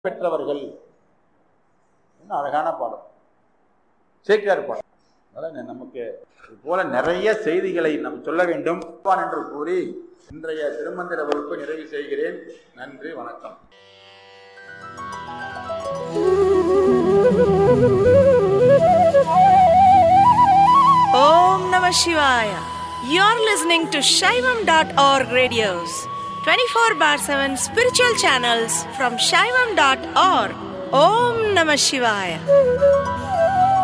பெற்றவர்கள் என்ன அழகான பாடம் சேக்கியார் பாடம் அதனால நமக்கு இது போல நிறைய செய்திகளை நாம் சொல்ல வேண்டும் என்று கூறி இன்றைய திருமந்திர வகுப்பை நிறைவு செய்கிறேன் நன்றி வணக்கம் Om Namah Shivaya. You're listening to Shaivam.org radios, 24 bar 7 spiritual channels from Shaivam.org. Om Namah Shivaya.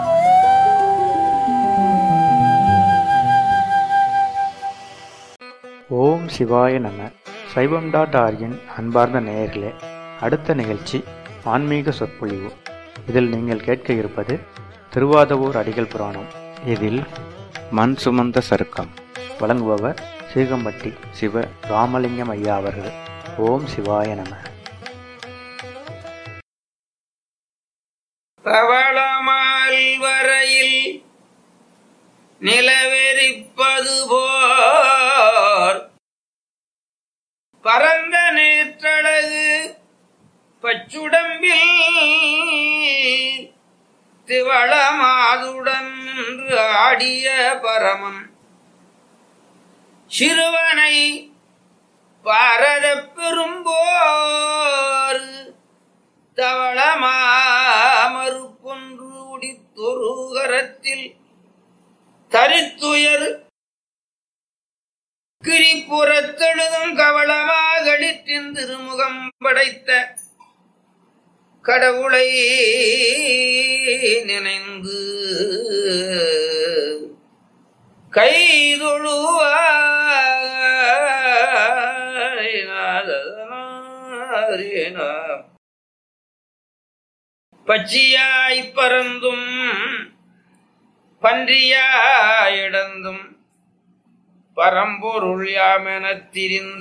ஓம் சிவாய நம சைவம் டாட் ஆர்கின் அன்பார்ந்த நேயர்களே அடுத்த நிகழ்ச்சி ஆன்மீக சொற்பொழிவு இதில் நீங்கள் கேட்க இருப்பது திருவாதவூர் அடிகள் புராணம் இதில் மண் சுமந்த சருக்கம் வழங்குபவர் சீகம்பட்டி சிவ ராமலிங்கம் ஐயா அவர்கள் ஓம் சிவாய நம பவளமால் வரையில் நிலவெறிப்பது போர் பரந்த நேற்றழகு பச்சுடம்பில் திவளமாதுடன் நின்று ஆடிய பரமன் சிறுவனை பாரதப் பெரும்போர் தவளமாமறுப்பொன்று உடித்தொரு கரத்தில் தரித்துயர் கிரிப்புறத்தெழுதும் கவளமாகடிற்றின் திருமுகம் படைத்த கடவுளை நினைந்து கைதொழுவாரினார் பச்சியாய் பறந்தும் பன்றியாயிடந்தும் பரம்பொருள் யாமெனத் திரிந்த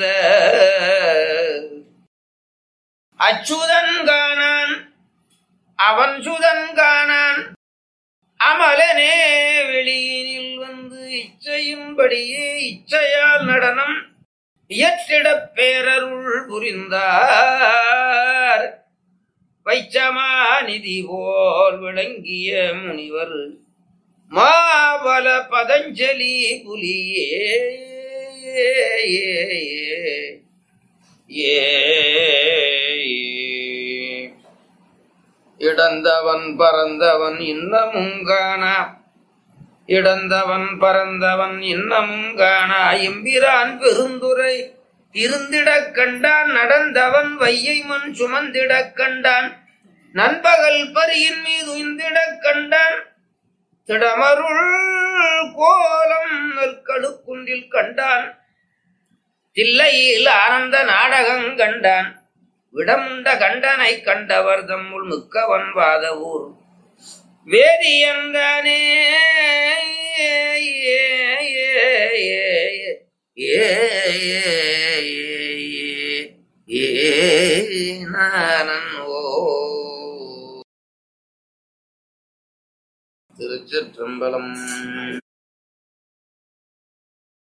அச்சுதன் காணான் அவன் சுதன் காணான் அமலனே வெளியினில் வந்து இச்சையின்படியே இச்சையால் நடனம் இயற்றிடப் பேரருள் புரிந்தார் வைச்சமாநிதி போல் விளங்கிய முனிவர் மாபல பதஞ்சலி புலியே ஏ இடந்தவன் பறந்தவன் இன்னமும் காணா இடந்தவன் பறந்தவன் இன்னமும் காணா எம்பிரான் பெருந்துரை இருந்திடக் கண்டான் நடந்தவன் வையை மண் சுமந்திடக் கண்டான் நண்பகல் பரியின் மீது உய்ந்திடக் கண்டான் திடமருள் கோலம் நெற்கடுக்குன்றில் கண்டான் தில்லையில் ஆனந்த நாடகம் கண்டான் விடமுண்ட கண்டனை கண்டவர் தம்முள் மிக்கவன் வாதவூர் வேதியந்தானே திருச்சிற்றம்பலம்